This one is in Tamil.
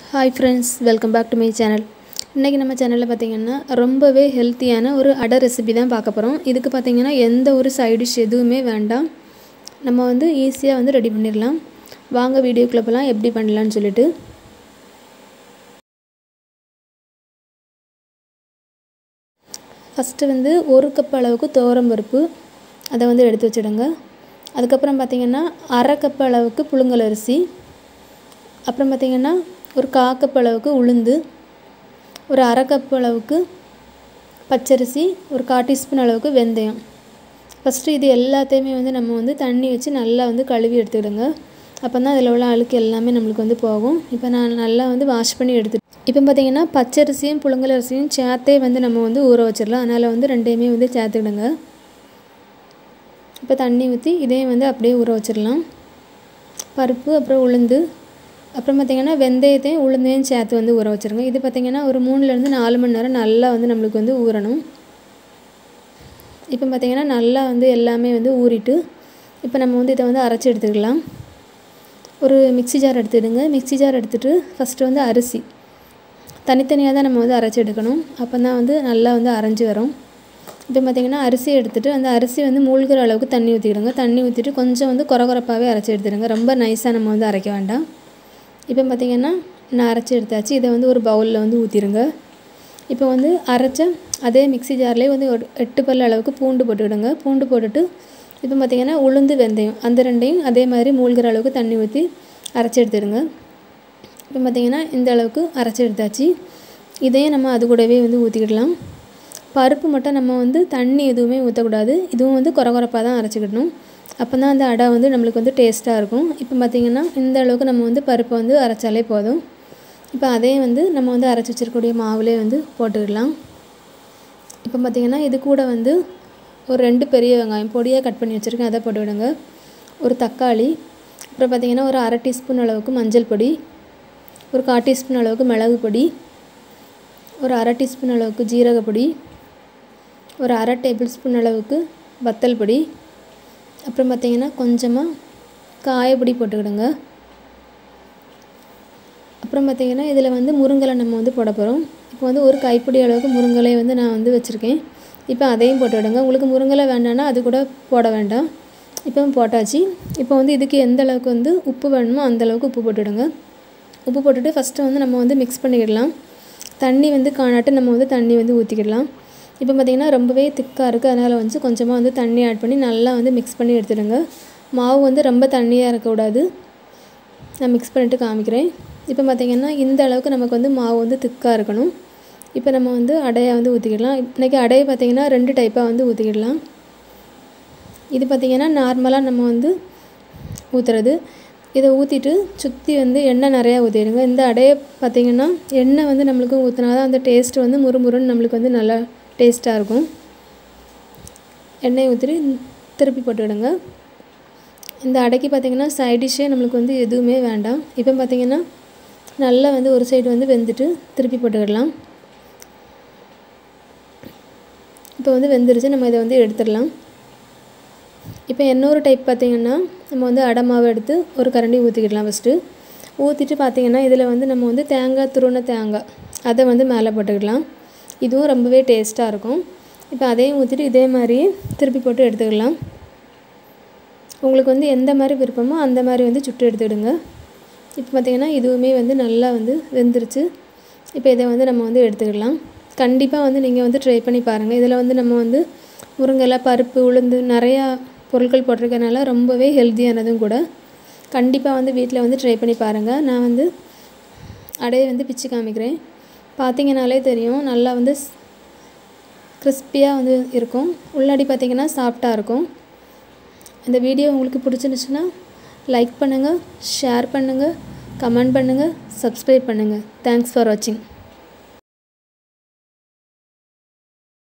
hi friends welcome back to my channel இன்றைக்கி நம்ம சேனலில் பார்த்திங்கன்னா ரொம்பவே ஹெல்த்தியான ஒரு அடை ரெசிபி தான் பார்க்க போகிறோம் இதுக்கு பார்த்திங்கன்னா எந்த ஒரு சைட் டிஷ் எதுவுமே வேண்டாம் நம்ம வந்து ஈஸியாக வந்து ரெடி பண்ணிடலாம் வாங்க வீடியோக்குள்ளே போகலாம் எப்படி பண்ணலான்னு சொல்லிட்டு ஃபஸ்ட்டு வந்து ஒரு கப் அளவுக்கு துவரம் பருப்பு அதை வந்து எடுத்து வச்சுடுங்க அதுக்கப்புறம் பார்த்திங்கன்னா அரை கப் அளவுக்கு புழுங்கல் அரிசி அப்புறம் பார்த்திங்கன்னா ஒரு கா கப் அளவுக்கு உளுந்து ஒரு அரை கப் அளவுக்கு பச்சரிசி ஒரு கால் டீஸ்பூன் அளவுக்கு வெந்தயம் ஃபஸ்ட்டு இது எல்லாத்தையுமே வந்து நம்ம வந்து தண்ணி வச்சு நல்லா வந்து கழுவி எடுத்துக்கிடுங்க அப்போ தான் அதில் உள்ள அழுக்கு எல்லாமே நம்மளுக்கு வந்து போகும் இப்போ நான் நல்லா வந்து வாஷ் பண்ணி எடுத்து இப்போ பார்த்திங்கன்னா பச்சரிசியும் புழுங்கல் அரிசியும் சேர்த்தே வந்து நம்ம வந்து ஊற வச்சிடலாம் அதனால் வந்து ரெண்டையுமே வந்து சேர்த்துக்கிடுங்க இப்போ தண்ணி ஊற்றி இதையும் வந்து அப்படியே ஊற வச்சிடலாம் பருப்பு அப்புறம் உளுந்து அப்புறம் பார்த்திங்கன்னா வெந்தயத்தையும் உளுந்தையும் சேர்த்து வந்து ஊற வச்சுருங்க இது பார்த்திங்கன்னா ஒரு மூணுலேருந்து நாலு மணி நேரம் நல்லா வந்து நம்மளுக்கு வந்து ஊறணும் இப்போ பார்த்திங்கன்னா நல்லா வந்து எல்லாமே வந்து ஊறிட்டு இப்போ நம்ம வந்து இதை வந்து அரைச்சி எடுத்துக்கலாம் ஒரு மிக்சி ஜார் எடுத்துடுங்க மிக்சி ஜார் எடுத்துகிட்டு ஃபஸ்ட்டு வந்து அரிசி தனித்தனியாக தான் நம்ம வந்து அரைச்சி எடுக்கணும் அப்போ தான் வந்து நல்லா வந்து அரைஞ்சி வரும் இப்போ பார்த்திங்கன்னா அரிசி எடுத்துகிட்டு அந்த அரிசி வந்து மூழ்கிற அளவுக்கு தண்ணி ஊற்றிடுங்க தண்ணி ஊற்றிட்டு கொஞ்சம் வந்து குறகுறப்பாகவே அரைச்சி எடுத்துடுங்க ரொம்ப நைஸாக நம்ம வந்து அரைக்க வேண்டாம் இப்போ பார்த்திங்கன்னா நான் அரைச்சி எடுத்தாச்சு இதை வந்து ஒரு பவுலில் வந்து ஊற்றிடுங்க இப்போ வந்து அரைச்ச அதே மிக்சி ஜார்லேயே வந்து ஒரு எட்டு பல் அளவுக்கு பூண்டு போட்டுவிடுங்க பூண்டு போட்டுட்டு இப்போ பார்த்திங்கன்னா உளுந்து வெந்தயம் அந்த ரெண்டையும் அதே மாதிரி மூழ்கிற அளவுக்கு தண்ணி ஊற்றி அரைச்சி எடுத்துடுங்க இப்போ பார்த்திங்கன்னா இந்த அளவுக்கு அரைச்சி எடுத்தாச்சு இதையும் நம்ம அது கூடவே வந்து ஊற்றிக்கிடலாம் பருப்பு மட்டும் நம்ம வந்து தண்ணி எதுவுமே ஊற்றக்கூடாது இதுவும் வந்து குறகுறப்பாக தான் அரைச்சிக்கிடணும் அப்போ தான் அந்த அடை வந்து நம்மளுக்கு வந்து டேஸ்ட்டாக இருக்கும் இப்போ பார்த்திங்கன்னா இந்த அளவுக்கு நம்ம வந்து பருப்பை வந்து அரைச்சாலே போதும் இப்போ அதையும் வந்து நம்ம வந்து அரைச்சி வச்சிருக்கக்கூடிய மாவுலே வந்து போட்டுக்கிடலாம் இப்போ பார்த்திங்கன்னா இது கூட வந்து ஒரு ரெண்டு பெரிய வெங்காயம் பொடியாக கட் பண்ணி வச்சுருக்கேன் அதை போட்டு விடுங்க ஒரு தக்காளி அப்புறம் பார்த்திங்கன்னா ஒரு அரை டீஸ்பூன் அளவுக்கு மஞ்சள் பொடி ஒரு கால் டீஸ்பூன் அளவுக்கு மிளகு பொடி ஒரு அரை டீஸ்பூன் அளவுக்கு ஜீரக பொடி ஒரு அரை டேபிள் ஸ்பூன் அளவுக்கு வத்தல் பொடி அப்புறம் பார்த்திங்கன்னா கொஞ்சமாக காயப்பொடி போட்டுக்கிடுங்க அப்புறம் பார்த்திங்கன்னா இதில் வந்து முருங்கலை நம்ம வந்து போட போகிறோம் இப்போ வந்து ஒரு கைப்பிடி அளவுக்கு முருங்கலை வந்து நான் வந்து வச்சுருக்கேன் இப்போ அதையும் போட்டு விடுங்க உங்களுக்கு முருங்கலை வேண்டாம்னா அது கூட போட வேண்டாம் இப்போ போட்டாச்சு இப்போ வந்து இதுக்கு எந்த அளவுக்கு வந்து உப்பு வேணுமோ அந்த அளவுக்கு உப்பு போட்டுவிடுங்க உப்பு போட்டுட்டு ஃபஸ்ட்டு வந்து நம்ம வந்து மிக்ஸ் பண்ணிக்கிடலாம் தண்ணி வந்து காணாட்டு நம்ம வந்து தண்ணி வந்து ஊற்றிக்கிடலாம் இப்போ பார்த்திங்கன்னா ரொம்பவே திக்காக இருக்குது அதனால் வந்து கொஞ்சமாக வந்து தண்ணி ஆட் பண்ணி நல்லா வந்து மிக்ஸ் பண்ணி எடுத்துடுங்க மாவு வந்து ரொம்ப தண்ணியாக இருக்கக்கூடாது நான் மிக்ஸ் பண்ணிவிட்டு காமிக்கிறேன் இப்போ பார்த்திங்கன்னா இந்த அளவுக்கு நமக்கு வந்து மாவு வந்து திக்காக இருக்கணும் இப்போ நம்ம வந்து அடையை வந்து ஊற்றிக்கிடலாம் இன்றைக்கி அடையை பார்த்திங்கன்னா ரெண்டு டைப்பாக வந்து ஊற்றிக்கிடலாம் இது பார்த்திங்கன்னா நார்மலாக நம்ம வந்து ஊற்றுறது இதை ஊற்றிட்டு சுற்றி வந்து எண்ணெய் நிறையா ஊற்றிடுங்க இந்த அடையை பார்த்திங்கன்னா எண்ணெய் வந்து நம்மளுக்கு ஊற்றினா தான் அந்த டேஸ்ட்டு வந்து முறுமுறுன்னு நம்மளுக்கு வந்து நல்லா டேஸ்ட்டாக இருக்கும் எண்ணெய் ஊற்றிட்டு திருப்பி போட்டுவிடுங்க இந்த அடைக்கு பார்த்திங்கன்னா சைட் டிஷ்ஷே நம்மளுக்கு வந்து எதுவுமே வேண்டாம் இப்போ பார்த்திங்கன்னா நல்லா வந்து ஒரு சைடு வந்து வெந்துட்டு திருப்பி போட்டுக்கிடலாம் இப்போ வந்து வெந்துருச்சு நம்ம இதை வந்து எடுத்துடலாம் இப்போ இன்னொரு டைப் பார்த்திங்கன்னா நம்ம வந்து அடை மாவு எடுத்து ஒரு கரண்டி ஊற்றிக்கிடலாம் ஃபஸ்ட்டு ஊற்றிட்டு பார்த்திங்கன்னா இதில் வந்து நம்ம வந்து தேங்காய் துருவன தேங்காய் அதை வந்து மேலே போட்டுக்கிடலாம் இதுவும் ரொம்பவே டேஸ்ட்டாக இருக்கும் இப்போ அதையும் ஊற்றிட்டு இதே மாதிரியே திருப்பி போட்டு எடுத்துக்கலாம் உங்களுக்கு வந்து எந்த மாதிரி விருப்பமோ அந்த மாதிரி வந்து சுட்டு எடுத்துக்கிடுங்க இப்போ பார்த்திங்கன்னா இதுவுமே வந்து நல்லா வந்து வெந்துருச்சு இப்போ இதை வந்து நம்ம வந்து எடுத்துக்கிடலாம் கண்டிப்பாக வந்து நீங்கள் வந்து ட்ரை பண்ணி பாருங்கள் இதில் வந்து நம்ம வந்து முருங்கலை பருப்பு உளுந்து நிறையா பொருட்கள் போட்டிருக்கனால ரொம்பவே ஹெல்த்தியானதும் கூட கண்டிப்பாக வந்து வீட்டில் வந்து ட்ரை பண்ணி பாருங்கள் நான் வந்து அடையை வந்து பிச்சு காமிக்கிறேன் பார்த்தீங்கனாலே தெரியும் நல்லா வந்து கிறிஸ்பியாக வந்து இருக்கும் உள்ளாடி பார்த்திங்கன்னா சாஃப்டாக இருக்கும் இந்த வீடியோ உங்களுக்கு பிடிச்சிருந்துச்சுன்னா லைக் பண்ணுங்கள் ஷேர் பண்ணுங்கள் கமெண்ட் பண்ணுங்கள் சப்ஸ்கிரைப் பண்ணுங்கள் தேங்க்ஸ் ஃபார் வாட்சிங்